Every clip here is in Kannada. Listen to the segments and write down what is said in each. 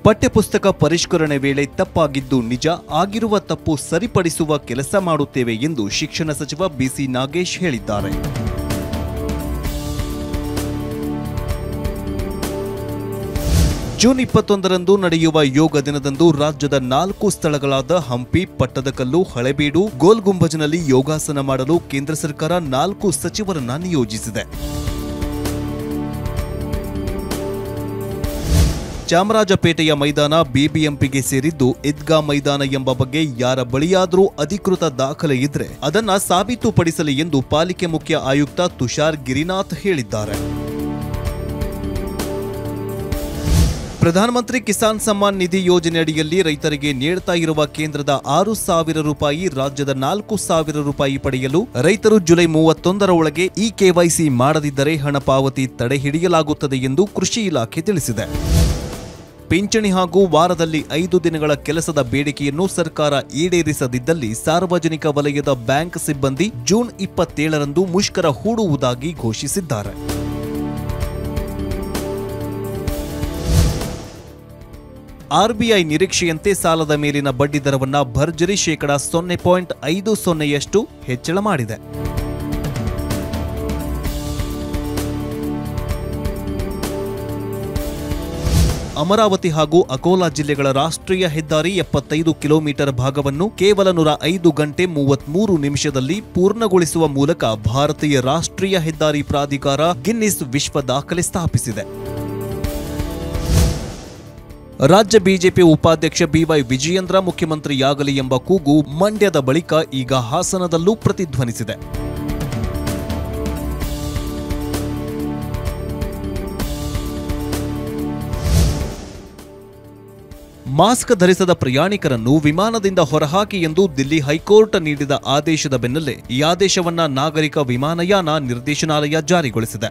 ಪಠ್ಯಪುಸ್ತಕ ಪರಿಷ್ಕರಣೆ ವೇಳೆ ತಪ್ಪಾಗಿದ್ದು ನಿಜ ಆಗಿರುವ ತಪ್ಪು ಸರಿಪಡಿಸುವ ಕೆಲಸ ಮಾಡುತ್ತೇವೆ ಎಂದು ಶಿಕ್ಷಣ ಸಚಿವ ಬಿಸಿ ನಾಗೇಶ್ ಹೇಳಿದ್ದಾರೆ ಜೂನ್ ಇಪ್ಪತ್ತೊಂದರಂದು ನಡೆಯುವ ಯೋಗ ದಿನದಂದು ರಾಜ್ಯದ ನಾಲ್ಕು ಸ್ಥಳಗಳಾದ ಹಂಪಿ ಪಟ್ಟದಕಲ್ಲು ಹಳೆಬೀಡು ಗೋಲ್ ಗುಂಬಜ್ನಲ್ಲಿ ಯೋಗಾಸನ ಮಾಡಲು ಕೇಂದ್ರ ಸರ್ಕಾರ ನಾಲ್ಕು ಸಚಿವರನ್ನ ನಿಯೋಜಿಸಿದೆ ಚಾಮರಾಜಪೇಟೆಯ ಮೈದಾನ ಬಿಬಿಎಂಪಿಗೆ ಸೇರಿದ್ದು ಈದ್ಗಾ ಮೈದಾನ ಎಂಬ ಬಗ್ಗೆ ಯಾರ ಬಳಿಯಾದರೂ ಅಧಿಕೃತ ದಾಖಲೆ ಇದ್ರೆ ಅದನ್ನ ಸಾಬೀತುಪಡಿಸಲಿ ಎಂದು ಪಾಲಿಕೆ ಮುಖ್ಯ ಆಯುಕ್ತ ತುಷಾರ್ ಗಿರಿನಾಥ್ ಹೇಳಿದ್ದಾರೆ ಪ್ರಧಾನಮಂತ್ರಿ ಕಿಸಾನ್ ಸಮ್ಮಾನ್ ನಿಧಿ ಯೋಜನೆಯಡಿಯಲ್ಲಿ ರೈತರಿಗೆ ನೀಡ್ತಾ ಇರುವ ಕೇಂದ್ರದ ಆರು ಸಾವಿರ ರೂಪಾಯಿ ರಾಜ್ಯದ ನಾಲ್ಕು ಸಾವಿರ ರೂಪಾಯಿ ಪಡೆಯಲು ರೈತರು ಜುಲೈ ಮೂವತ್ತೊಂದರ ಒಳಗೆ ಇ ಕೆವೈಸಿ ಮಾಡದಿದ್ದರೆ ಹಣ ಪಾವತಿ ತಡೆ ಹಿಡಿಯಲಾಗುತ್ತದೆ ಎಂದು ಕೃಷಿ ಇಲಾಖೆ ತಿಳಿಸಿದೆ ಪಿಂಚಣಿ ಹಾಗೂ ವಾರದಲ್ಲಿ ಐದು ದಿನಗಳ ಕೆಲಸದ ಬೇಡಿಕೆಯನ್ನು ಸರ್ಕಾರ ಈಡೇರಿಸದಿದ್ದಲ್ಲಿ ಸಾರ್ವಜನಿಕ ವಲಯದ ಬ್ಯಾಂಕ್ ಸಿಬ್ಬಂದಿ ಜೂನ್ ಇಪ್ಪತ್ತೇಳರಂದು ಮುಷ್ಕರ ಹೂಡುವುದಾಗಿ ಘೋಷಿಸಿದ್ದಾರೆ ಆರ್ಬಿಐ ನಿರೀಕ್ಷೆಯಂತೆ ಸಾಲದ ಮೇಲಿನ ಬಡ್ಡಿ ದರವನ್ನ ಭರ್ಜರಿ ಶೇಕಡ ಸೊನ್ನೆ ಪಾಯಿಂಟ್ ಐದು ಸೊನ್ನೆಯಷ್ಟು ಹೆಚ್ಚಳ ಮಾಡಿದೆ ಅಮರಾವತಿ ಹಾಗೂ ಅಕೋಲಾ ಜಿಲ್ಲೆಗಳ ರಾಷ್ಟ್ರೀಯ ಹೆದ್ದಾರಿ ಎಪ್ಪತ್ತೈದು ಕಿಲೋಮೀಟರ್ ಭಾಗವನ್ನು ಕೇವಲ ನೂರ ಐದು ಗಂಟೆ ಮೂವತ್ಮೂರು ನಿಮಿಷದಲ್ಲಿ ಪೂರ್ಣಗೊಳಿಸುವ ಮೂಲಕ ಭಾರತೀಯ ರಾಷ್ಟ್ರೀಯ ಹೆದ್ದಾರಿ ಪ್ರಾಧಿಕಾರ ಗಿನ್ನಿಸ್ ವಿಶ್ವ ದಾಖಲೆ ಸ್ಥಾಪಿಸಿದೆ ರಾಜ್ಯ ಬಿಜೆಪಿ ಉಪಾಧ್ಯಕ್ಷ ಬಿವೈ ವಿಜಯೇಂದ್ರ ಮುಖ್ಯಮಂತ್ರಿಯಾಗಲಿ ಎಂಬ ಕೂಗು ಮಂಡ್ಯದ ಬಳಿಕ ಈಗ ಹಾಸನದಲ್ಲೂ ಪ್ರತಿಧ್ವನಿಸಿದೆ ಮಾಸ್ಕ್ ಧರಿಸದ ಪ್ರಯಾಣಿಕರನ್ನು ವಿಮಾನದಿಂದ ಹೊರಹಾಕಿ ಎಂದು ದಿಲ್ಲಿ ಹೈಕೋರ್ಟ್ ನೀಡಿದ ಆದೇಶದ ಬೆನ್ನಲ್ಲೇ ಈ ಆದೇಶವನ್ನ ನಾಗರಿಕ ವಿಮಾನಯಾನ ನಿರ್ದೇಶನಾಲಯ ಜಾರಿಗೊಳಿಸಿದೆ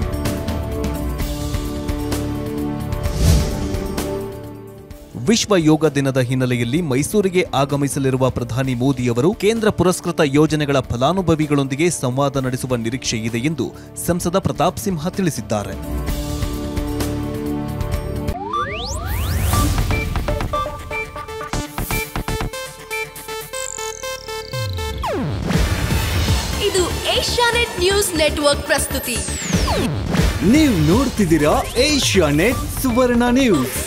ವಿಶ್ವ ಯೋಗ ದಿನದ ಹಿನ್ನೆಲೆಯಲ್ಲಿ ಮೈಸೂರಿಗೆ ಆಗಮಿಸಲಿರುವ ಪ್ರಧಾನಿ ಮೋದಿಯವರು ಕೇಂದ್ರ ಪುರಸ್ಕೃತ ಯೋಜನೆಗಳ ಫಲಾನುಭವಿಗಳೊಂದಿಗೆ ಸಂವಾದ ನಡೆಸುವ ನಿರೀಕ್ಷೆ ಇದೆ ಎಂದು ಸಂಸದ ಪ್ರತಾಪ್ ಸಿಂಹ ತಿಳಿಸಿದ್ದಾರೆ ಇದು ಏಷ್ಯಾನೆಟ್ ನ್ಯೂಸ್ ನೆಟ್ವರ್ಕ್ ಪ್ರಸ್ತುತಿ ನೀವು ನೋಡ್ತಿದ್ದೀರಾ ಏಷ್ಯಾ ನೆಟ್ ಸುವರ್ಣ ನ್ಯೂಸ್